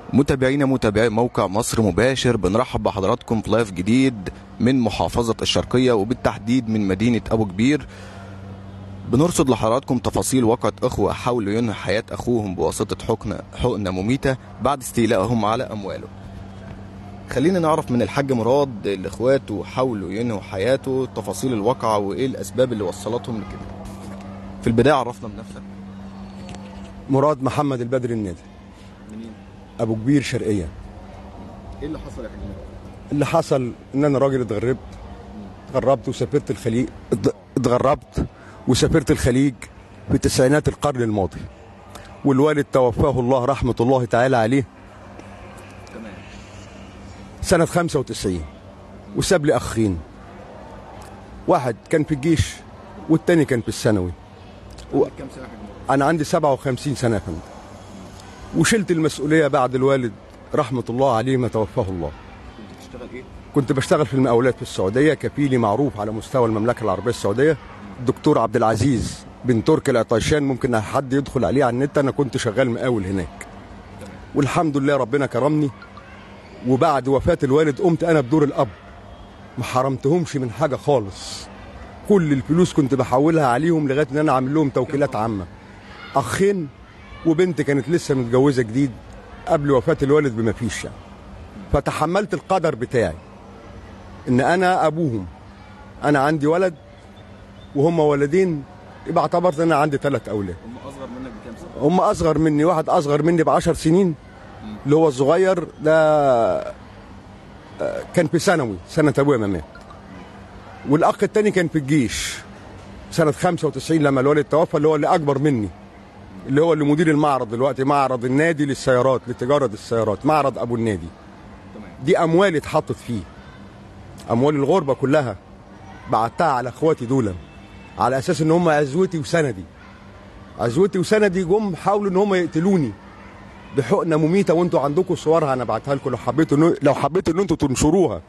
متابعينا متابعي موقع مصر مباشر بنرحب بحضراتكم في لايف جديد من محافظة الشرقية وبالتحديد من مدينة أبو كبير بنرصد لحضراتكم تفاصيل وقعة أخوة حاولوا ينهوا حياة أخوهم بواسطة حقنة حقنة مميتة بعد استيلائهم على أمواله خلينا نعرف من الحاج مراد اللي اخواته حاولوا ينهوا حياته تفاصيل الواقعة وايه الاسباب اللي وصلتهم لكده في البداية عرفنا بنفسك مراد محمد البدر النادي منين ابو كبير شرقيه ايه اللي حصل يا حاج مراد اللي حصل ان انا راجل اتغربت اتغربت وسافرت الخليج ات- اتغربت وسافرت الخليج في تسعينات القرن الماضي والوالد توفاه الله رحمه الله تعالى عليه تمام سنة 95 وساب لي أخين واحد كان في الجيش والتاني كان في الثانوي و- كام سنة يا حاج مراد أنا عندي 57 سنة يا فندم وشلت المسؤولية بعد الوالد رحمة الله عليه ما توفاه الله كنت بتشتغل ايه كنت بشتغل في المقاولات في السعودية كفيلي معروف على مستوى المملكة العربية السعودية الدكتور عبد العزيز بن تركي العطاشان ممكن حد يدخل عليه على النت أنا كنت شغال مقاول هناك والحمد لله ربنا كرمني وبعد وفاة الوالد قمت أنا بدور الأب ما حرمتهمش من حاجة خالص كل الفلوس كنت بحولها عليهم لغاية إن أنا عامل لهم توكيلات عامة أخين وبنت كانت لسه متجوزة جديد قبل وفاة الوالد بما فيش يعني فتحملت القدر بتاعي ان انا ابوهم انا عندي ولد وهم ولدين يبقى اعتبرت ان انا عندي ثلاث اولاد هم اصغر منك بكام سنة هم اصغر مني واحد اصغر مني بعشر سنين اللي هو الصغير ده آه، كان في ثانوي سنه ابويا ما مات والاخ التاني كان في الجيش سنه 95 لما الوالد توفى اللي هو اللي اكبر مني اللي هو اللي مدير المعرض دلوقتي معرض النادي للسيارات لتجاره السيارات معرض ابو النادي تمام دي اموال اتحطت فيه اموال الغربه كلها بعتها على اخواتي دول على اساس ان هم عزوتي وسندي عزوتي وسندي جم حاولوا ان هم يقتلوني بحقنه مميته وانتوا عندكم صورها انا بعتها لكم لو حبيتوا إنه- لو حبيتوا ان انتوا تنشروها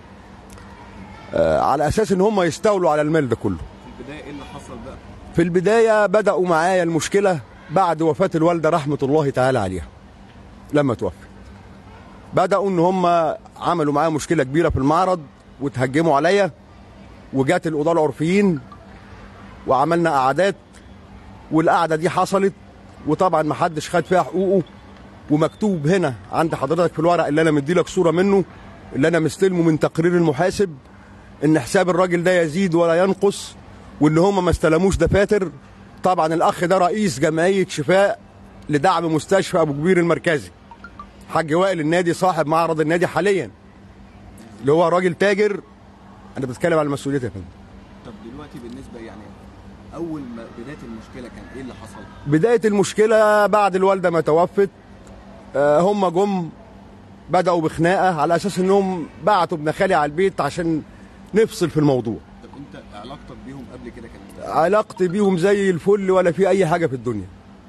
آه على اساس ان هم يستولوا على المال ده كله في البداية ايه اللي حصل بقى في البداية بدأوا معايا المشكلة بعد وفاة الوالدة رحمة الله تعالى عليها لما توفت بدأوا إن هم عملوا معايا مشكلة كبيرة في المعرض وتهجموا عليا وجات القضاة العرفيين وعملنا قعدات والقعدة دي حصلت وطبعا ما حدش خد فيها حقوقه ومكتوب هنا عند حضرتك في الورق اللي انا مدي لك صورة منه اللي انا مستلمه من تقرير المحاسب ان حساب الراجل ده يزيد ولا ينقص وان هم ما استلموش دفاتر طبعا الاخ ده رئيس جمعيه شفاء لدعم مستشفى ابو كبير المركزي حاج وائل النادي صاحب معرض النادي حاليا اللي هو راجل تاجر انا بتكلم على مسؤوليتي يا فندم طب دلوقتي بالنسبة يعني اول ما بداية المشكلة كان ايه اللي حصل بدايه المشكله بعد الوالده ما توفت آه، هم جم بداوا بخناقه على اساس انهم بعتوا ابن خالي على البيت عشان نفصل في الموضوع طب انت علاقتك بيهم قبل كده كانت إيه؟ علاقتي بيهم زي الفل ولا في اي حاجه في الدنيا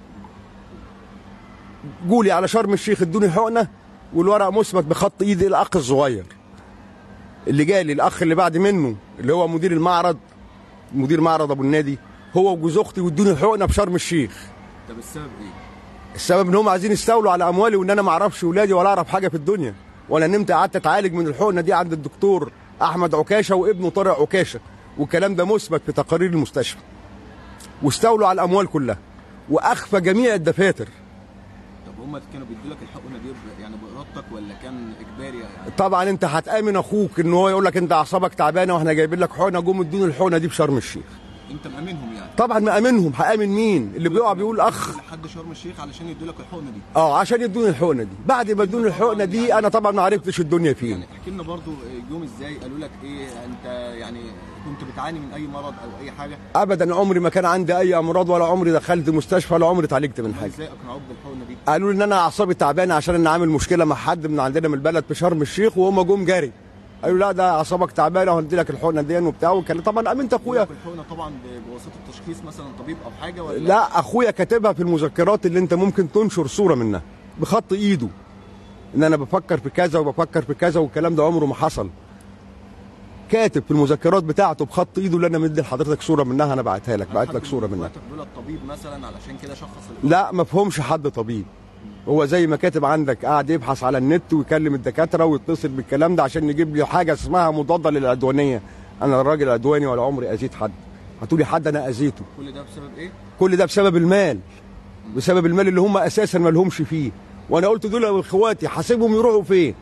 جولي على شرم الشيخ ادوني حقنه والورق مثبت بخط ايدي الاخ الصغير اللي جالي الاخ اللي بعد منه اللي هو مدير المعرض مدير معرض ابو النادي هو وجوز اختي وادوني حقنه في شرم الشيخ طب السبب ايه السبب ان هم عايزين يستولوا على اموالي وان انا ما اعرفش ولادي ولا اعرف حاجه في الدنيا وانا نمت قعدت اتعالج من الحقنه دي عند الدكتور احمد عكاشه وابنه طارق عكاشه والكلام ده مثبت في تقارير المستشفى واستولوا على الاموال كلها واخفى جميع الدفاتر طب هم كانوا بيدوا لك الحقنة دي ب- يعني بإرادتك ولا كان اجباري يعني طبعا انت هتامن اخوك ان هو يقول لك انت اعصابك تعبانه واحنا جايبين لك حقنه جم ادوني الحقنه دي في شرم الشيخ انت مأمنهم يعني طبعا مأمنهم هامن مين اللي بيقع بيقول اخ لحد شرم الشيخ علشان يدوا لك الحقنة دي اه عشان يدوني الحقنه دي بعد ما ادوني الحقنه دي انا طبعا ما عرفتش الدنيا فين يعني احكي لنا برضو اليوم ازاي قالوا لك ايه انت يعني كنت بتعاني من اي مرض او اي حاجه ابدا عمري ما كان عندي اي امراض ولا عمري دخلت مستشفى ولا عمري اتعالجت من حاجه ازاي اقنعوك بالحقنه دي قالوا لي ان انا اعصابي تعبانه عشان انا عامل مشكله مع حد من عندنا من البلد في شرم الشيخ وهم جم جري قالوا لا ده اعصابك تعبانه وهندي لك الحقنه دي وبتاع وكان طبعا امنت اخويا الحقنه طبعا ب- بواسطه تشخيص مثلا طبيب او حاجه ولا لا اخويا كاتبها في المذكرات اللي انت ممكن تنشر صوره منها بخط ايده ان انا بفكر في كذا وبفكر في كذا والكلام ده عمره ما حصل كاتب في المذكرات بتاعته بخط ايده اللي انا مدي لحضرتك صوره منها انا بعتها لك بعت لك صوره منها دول الطبيب مثلا علشان كده شخص الحقنة. لا ما فهمش حد طبيب هو زي ما كاتب عندك قاعد يبحث على النت ويكلم الدكاتره ويتصل بالكلام ده عشان يجيب لي حاجه اسمها مضاده للعدوانيه انا الراجل عدواني ولا عمري اذيت حد هتقولي حد انا اذيته كل ده بسبب ايه؟ كل ده بسبب المال بسبب المال اللي هم اساسا ما لهمش فيه وانا قلت دول يا اخواتي حاسبهم يروحوا فين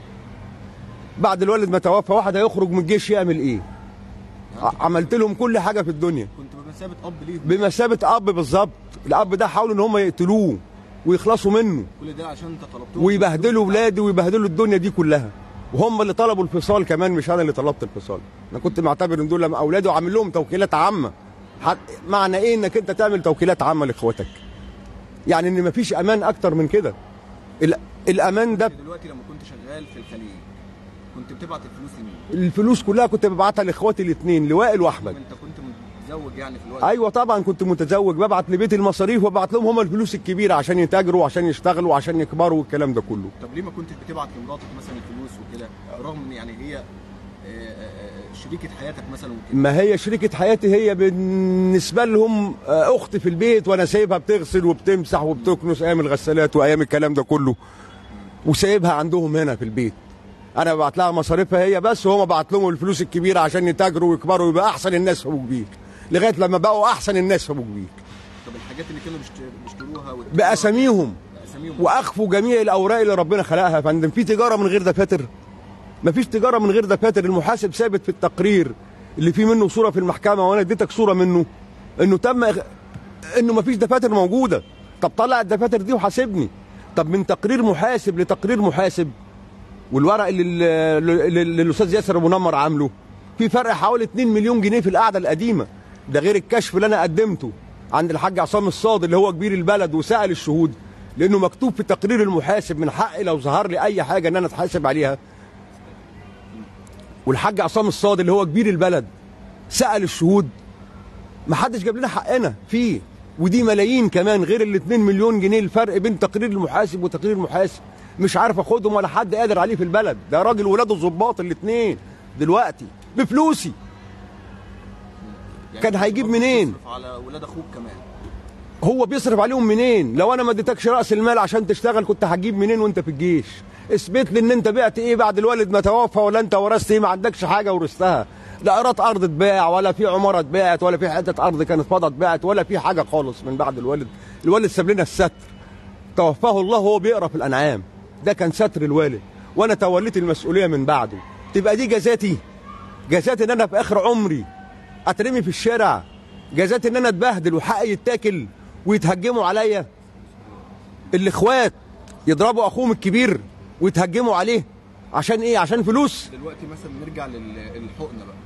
بعد الوالد ما توفى واحد هيخرج من الجيش يعمل ايه ع- عملت لهم كل حاجه في الدنيا كنت بمثابه اب ليهم بمثابه اب بالظبط الاب ده حاولوا ان هم يقتلوه ويخلصوا منه كل ده عشان انت طلبته ويبهدلوا ولادي ويبهدلوا الدنيا دي كلها وهم اللي طلبوا الفصال كمان مش انا اللي طلبت الفصال انا كنت معتبر ان دول لما اولادي وعامل لهم توكيلات عامه حت... معنى ايه انك انت تعمل توكيلات عامه لاخواتك يعني ان مفيش امان اكتر من كده ال... الامان ده دلوقتي لما كنت شغال في الخليج كنت بتبعت الفلوس لمين؟ الفلوس كلها كنت ببعتها لاخواتي الاثنين لوائل واحمد انت كنت متزوج يعني في الوقت ايوه طبعا كنت متزوج ببعت لبيت المصاريف وببعت لهم هم الفلوس الكبيره عشان يتاجروا وعشان يشتغلوا وعشان يكبروا والكلام ده كله طب ليه ما كنتش بتبعت لمراتك مثلا الفلوس وكده رغم ان يعني هي آه، آه، آه، شريكة حياتك مثلا وكده ما هي شريكة حياتي هي بالنسبة لهم آه، أخت في البيت وأنا سايبها بتغسل وبتمسح وبتكنس أيام الغسالات وأيام الكلام ده كله وسايبها عندهم هنا في البيت أنا ببعت لها مصاريفها هي بس وهم بعت لهم الفلوس الكبيرة عشان يتاجروا ويكبروا ويبقى أحسن الناس في أبو كبير لغاية لما بقوا أحسن الناس في أبو كبير طب الحاجات اللي كانوا بيشت- بيشتروها وت- بأساميهم بأساميهم واخفوا جميع الاوراق اللي ربنا خلقها يا فندم في تجاره من غير دفاتر مفيش تجاره من غير دفاتر المحاسب ثابت في التقرير اللي فيه منه صوره في المحكمه وانا اديتك صوره منه انه تم إغ- انه مفيش دفاتر موجوده طب طلع الدفاتر دي وحاسبني طب من تقرير محاسب لتقرير محاسب والورق اللي, اللي, اللي اللي الاستاذ ياسر ابو نمر عامله في فرق حوالي 2 مليون جنيه في القعده القديمه ده غير الكشف اللي انا قدمته عند الحاج عصام الصاد اللي هو كبير البلد وسال الشهود لانه مكتوب في تقرير المحاسب من حقي لو ظهر لي اي حاجه ان انا اتحاسب عليها والحاج عصام الصاد اللي هو كبير البلد سال الشهود ما حدش جاب لنا حقنا فيه ودي ملايين كمان غير ال 2 مليون جنيه الفرق بين تقرير المحاسب وتقرير المحاسب مش عارف اخدهم ولا حد قادر عليه في البلد ده راجل ولاده ظباط الاثنين دلوقتي بفلوسي يعني كان هيجيب برضه منين؟ بتصرف على ولاد اخوك كمان هو بيصرف عليهم منين لو انا ما اديتكش راس المال عشان تشتغل كنت هتجيب منين وانت في الجيش اثبت لي ان انت بعت ايه بعد الوالد ما توفى ولا انت ورثت ايه ما عندكش حاجه ورثتها لا ايراد ارض اتباع ولا في عماره اتباعت ولا في حته ارض كانت فاضيه اتباعت ولا في حاجه خالص من بعد الوالد الوالد ساب لنا الستر توفاه الله وهو بيقرا في الانعام ده كان ستر الوالد وانا توليت المسؤوليه من بعده تبقى دي جزاتي جزاتي ان انا في اخر عمري اترمي في الشارع جزاتي ان انا اتبهدل وحقي يتاكل ويتهجموا عليا الاخوات يضربوا اخوهم الكبير ويتهجموا عليه عشان ايه عشان فلوس دلوقتي مثلا نرجع لل- للحقنه بقى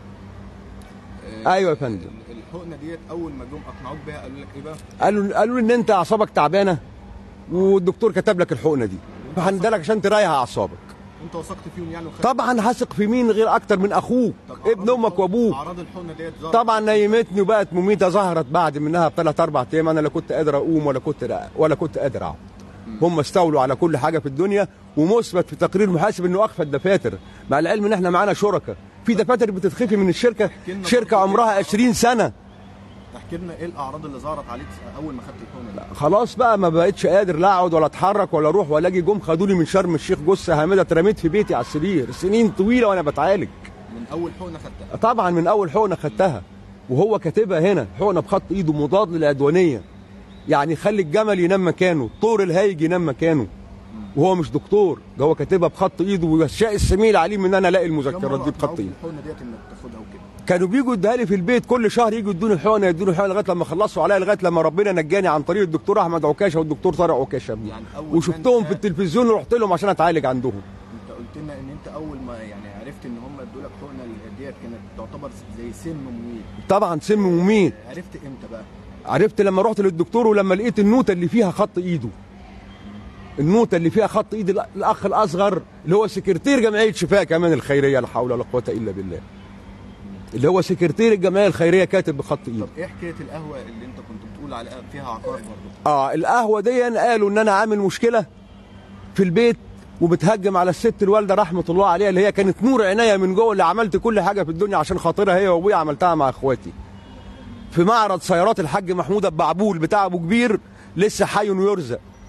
ايوه يا فندم ال- الحقنه ديت اول ما جم اقنعوك بيها قالوا لك ايه بقى؟ قالوا قالوا لي ان انت اعصابك تعبانه والدكتور كتب لك الحقنه دي فهندلك عشان تريح اعصابك انت وثقت فيهم يعني وخدت طبعا هثق في مين غير اكتر من اخوك طب ابن أعراض امك الحقنة- وابوك اعراض الحقنه ديت ظهرت طبعا نيمتني وبقت مميته ظهرت بعد منها بثلاث اربع ايام انا لا كنت قادر اقوم ولا كنت ولا كنت قادر اقعد هم استولوا على كل حاجه في الدنيا ومثبت في تقرير محاسب انه اخفى الدفاتر مع العلم ان احنا معانا شركاء في دفاتر بتتخفي من الشركه لنا شركه برضه عمرها 20 سنه احكي لنا ايه الاعراض اللي ظهرت عليك اول ما خدت الحقنه دي؟ خلاص بقى ما بقتش قادر لا اقعد ولا اتحرك ولا اروح ولا اجي جم خدوني من شرم الشيخ جثه هامده اترميت في بيتي على السرير سنين طويله وانا بتعالج من اول حقنه خدتها طبعا من اول حقنه خدتها وهو كاتبها هنا حقنه بخط ايده مضاد للعدوانيه يعني خلي الجمل ينام مكانه الطور الهايج ينام مكانه وهو مش دكتور ده هو كاتبها بخط ايده ويشاء السميل عليم ان انا الاقي كم المذكرات مرة دي بخط أقنعوك ايده بالحقنه ديت انك تاخدها وكده كانوا بيجوا يديها لي في البيت كل شهر يجوا يدوني الحقنه يدوني الحقنه لغايه لما خلصوا عليا لغايه لما ربنا نجاني عن طريق الدكتور احمد عكاشه والدكتور طارق عكاشه يعني أول ما وشفتهم أنت- في التلفزيون ورحت لهم عشان اتعالج عندهم انت قلت لنا ان انت اول ما يعني عرفت ان هم ادوا لك حقنه ديت كانت تعتبر زي سم مميت طبعا سم مميت عرفت امتى بقى؟ عرفت لما رحت للدكتور ولما لقيت النوتة اللي فيها خط ايده النوتة اللي فيها خط ايد الأ- الاخ الاصغر اللي هو سكرتير جمعية شفاء كمان الخيرية لا حول ولا قوة الا بالله اللي هو سكرتير الجمعية الخيرية كاتب بخط ايده طب ايه حكايه القهوه اللي انت كنت بتقول عليها فيها عقار برضه؟ اه القهوة دي قالوا ان انا عامل مشكلة في البيت وبتهجم على الست الوالدة رحمة الله عليها اللي هي كانت نور عينيا من جوه اللي عملت كل حاجة في الدنيا عشان خاطرها هي وابويا عملتها مع اخواتي في معرض سيارات الحاج محمود البعبول بتاع ابو كبير لسه حي ويرزق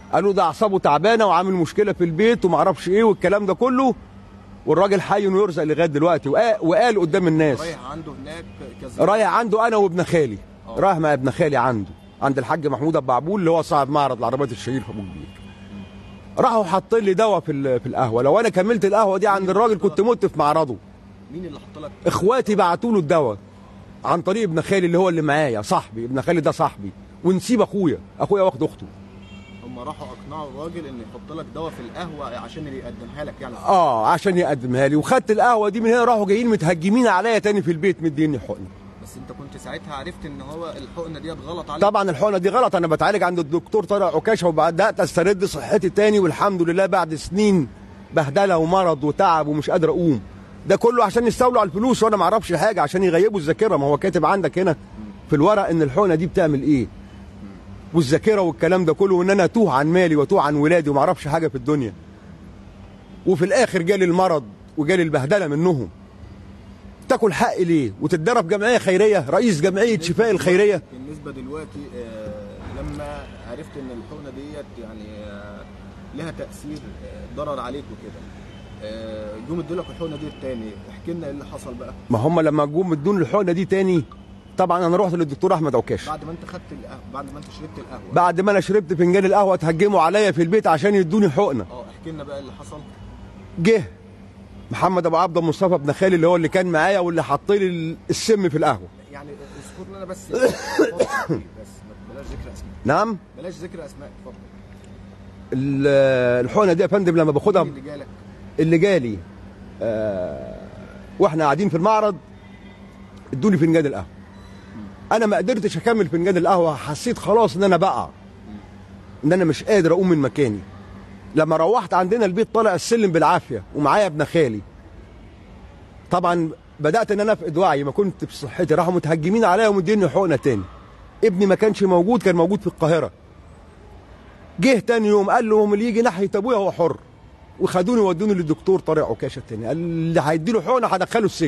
قالوا ده اعصابه تعبانه وعامل مشكله في البيت وما اعرفش ايه والكلام ده كله والراجل حي ويرزق لغايه دلوقتي وقا- وقال قدام الناس رايح عنده هناك كذا رايح عنده انا وابن خالي آه. رايح مع ابن خالي عنده عند الحاج محمود ابو عبول اللي هو صاحب معرض العربيات الشهير في ابو كبير راحوا حاطين لي دواء في ال- في القهوه لو انا كملت القهوه دي عند الراجل كنت مت في معرضه مين اللي حط لك اخواتي بعتوا له الدواء عن طريق ابن خالي اللي هو اللي معايا صاحبي ابن خالي ده صاحبي ونسيب اخويا اخويا واخد اخته هم راحوا اقنعوا الراجل ان يحط لك دواء في القهوه عشان اللي يقدمها لك يعني اه عشان يقدمها لي وخدت القهوه دي من هنا راحوا جايين متهجمين عليا تاني في البيت مديني حقنه بس انت كنت ساعتها عرفت ان هو الحقنه ديت غلط عليك طبعا الحقنه دي غلط انا بتعالج عند الدكتور طارق عكاشه وبدات استرد صحتي تاني والحمد لله بعد سنين بهدله ومرض وتعب ومش قادر اقوم ده كله عشان يستولوا على الفلوس وانا ما اعرفش حاجه عشان يغيبوا الذاكره ما هو كاتب عندك هنا في الورق ان الحقنه دي بتعمل ايه والذاكره والكلام ده كله وان انا اتوه عن مالي واتوه عن ولادي وما اعرفش حاجه في الدنيا وفي الاخر جالي المرض وجالي البهدله منهم تاكل حق ليه وتتدرب جمعيه خيريه رئيس جمعيه شفاء الخيريه بالنسبه دلوقتي آه لما عرفت ان الحقنه ديت يعني آه لها تاثير آه ضرر عليك وكده آه جم ادوا لك الحقنه دي تاني احكي لنا ايه اللي حصل بقى ما هم لما جم ادوني الحقنه دي تاني طبعا انا رحت للدكتور احمد عكاش بعد ما انت خدت القهوه بعد ما انت شربت القهوه بعد ما انا شربت فنجان القهوه اتهجموا عليا في البيت عشان يدوني حقنه اه احكي لنا بقى اللي حصل جه محمد ابو عبد مصطفى ابن خالي اللي هو اللي كان معايا واللي حط لي السم في القهوه يعني اذكر لنا بس بس بلاش ذكر اسماء نعم بلاش ذكر اسماء اتفضل ال- الحقنه دي يا فندم لما باخدها مين اللي جالك اللي جالي آه واحنا قاعدين في المعرض ادوني فنجان القهوه انا ما قدرتش اكمل فنجان القهوه حسيت خلاص ان انا بقع ان انا مش قادر اقوم من مكاني لما روحت عندنا البيت طالع السلم بالعافيه ومعايا ابن خالي طبعا بدات ان انا افقد وعي ما كنت في صحتي راحوا متهجمين عليا ومديني حقنه تاني ابني ما كانش موجود كان موجود في القاهره جه تاني يوم قال لهم اللي يجي ناحيه ابويا هو حر وخدوني ودوني للدكتور طارق عكاشه التاني قال اللي هيديله حقنه هدخله السجن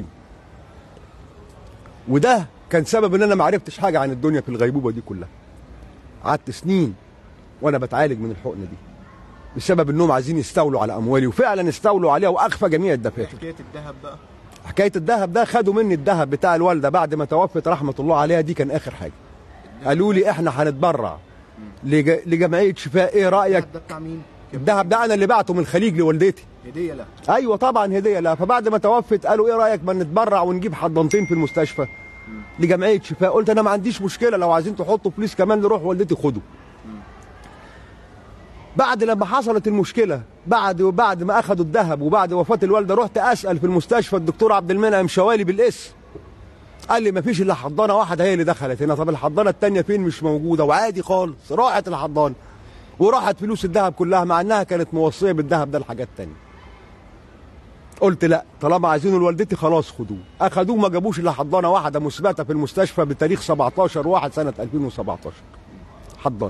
وده كان سبب ان انا ما عرفتش حاجه عن الدنيا في الغيبوبه دي كلها قعدت سنين وانا بتعالج من الحقنه دي بسبب انهم عايزين يستولوا على اموالي وفعلا استولوا عليها واخفى جميع الدفاتر حكايه الذهب بقى حكايه الذهب ده خدوا مني الذهب بتاع الوالده بعد ما توفت رحمه الله عليها دي كان اخر حاجه قالوا لي احنا هنتبرع لج- لجمعيه شفاء ايه رايك الذهب ده بتاع مين؟ كان الذهب ده انا اللي بعته من الخليج لوالدتي هديه لا ايوه طبعا هديه لها فبعد ما توفت قالوا ايه رايك ما نتبرع ونجيب حضنتين في المستشفى لجمعيه شفاء قلت انا ما عنديش مشكله لو عايزين تحطوا فلوس كمان نروح والدتي خدوا بعد لما حصلت المشكله بعد وبعد ما اخذوا الذهب وبعد وفاه الوالده رحت اسال في المستشفى الدكتور عبد المنعم شوالي بالاسم قال لي ما فيش الا حضانه واحده هي اللي دخلت هنا طب الحضانه الثانيه فين مش موجوده وعادي خالص راحت الحضانه وراحت فلوس الذهب كلها مع انها كانت موصيه بالذهب ده لحاجات تانية قلت لا طالما عايزينه لوالدتي خلاص خدوه اخدوه ما جابوش الا حضانه واحده مثبته في المستشفى بتاريخ 17 1 سنه 2017 حضانه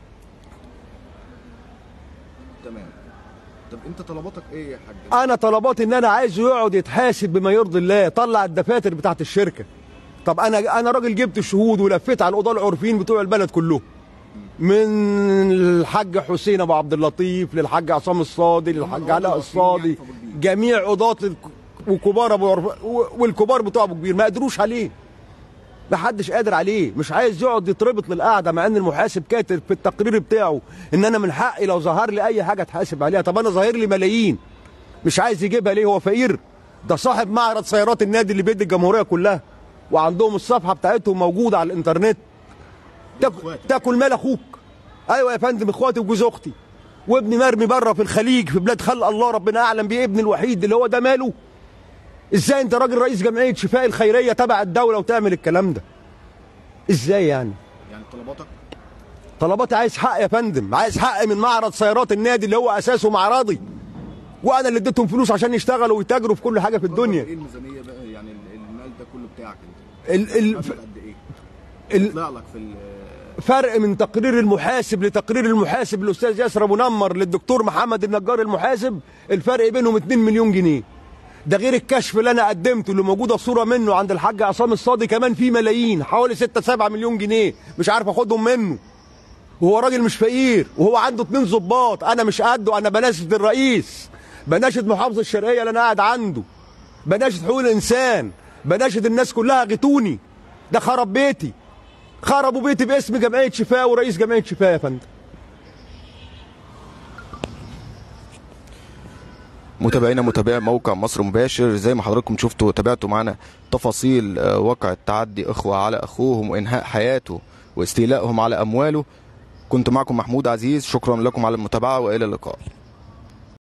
تمام طب انت طلباتك ايه يا حاج؟ انا طلباتي ان انا عايزه يقعد يتحاسب بما يرضي الله طلع الدفاتر بتاعت الشركه طب انا انا راجل جبت شهود ولفيت على القضاه العرفيين بتوع البلد كلهم من الحاج حسين ابو عبد اللطيف للحاج عصام الصادي للحاج علاء الصادي جميع قضاة الك- وكبار ابو عرف والكبار بتوع ابو كبير ما قدروش عليه ما حدش قادر عليه مش عايز يقعد يتربط للقعده مع ان المحاسب كاتب في التقرير بتاعه ان انا من حقي لو ظهر لي اي حاجه اتحاسب عليها طب انا ظاهر لي ملايين مش عايز يجيبها ليه هو فقير ده صاحب معرض سيارات النادي اللي بيد الجمهوريه كلها وعندهم الصفحه بتاعتهم موجوده على الانترنت تاكل, إخواتك. تاكل مال اخوك ايوه يا فندم اخواتي وجوز اختي وابني مرمي بره في الخليج في بلاد خلق الله ربنا اعلم بيه ابني الوحيد اللي هو ده ماله ازاي انت راجل رئيس جمعيه شفاء الخيريه تبع الدوله وتعمل الكلام ده ازاي يعني يعني طلباتك طلباتي عايز حق يا فندم عايز حق من معرض سيارات النادي اللي هو اساسه معرضي وانا اللي اديتهم فلوس عشان يشتغلوا ويتاجروا في كل حاجه في الدنيا ايه الميزانيه بقى يعني ال- المال ده كله بتاعك انت ال ال مبلغ قد ايه؟ ال طلع لك في ال- فرق من تقرير المحاسب لتقرير المحاسب الاستاذ ياسر ابو نمر للدكتور محمد النجار المحاسب الفرق بينهم 2 مليون جنيه ده غير الكشف اللي انا قدمته اللي موجوده صوره منه عند الحاج عصام الصادي كمان فيه ملايين حوالي 6 7 مليون جنيه مش عارف اخدهم منه وهو راجل مش فقير وهو عنده اتنين ظباط انا مش قده انا بناشد الرئيس بناشد محافظ الشرقيه اللي انا قاعد عنده بناشد حقوق الانسان بناشد الناس كلها غتوني ده خرب بيتي خربوا بيتي باسم جمعيه شفاء ورئيس جمعيه شفاء يا فندم متابعينا متابعي موقع مصر مباشر زي ما حضراتكم شفتوا وتابعتوا معنا تفاصيل آه، واقع التعدي اخوه على اخوهم وانهاء حياته واستيلائهم على امواله كنت معكم محمود عزيز شكرا لكم على المتابعه والى اللقاء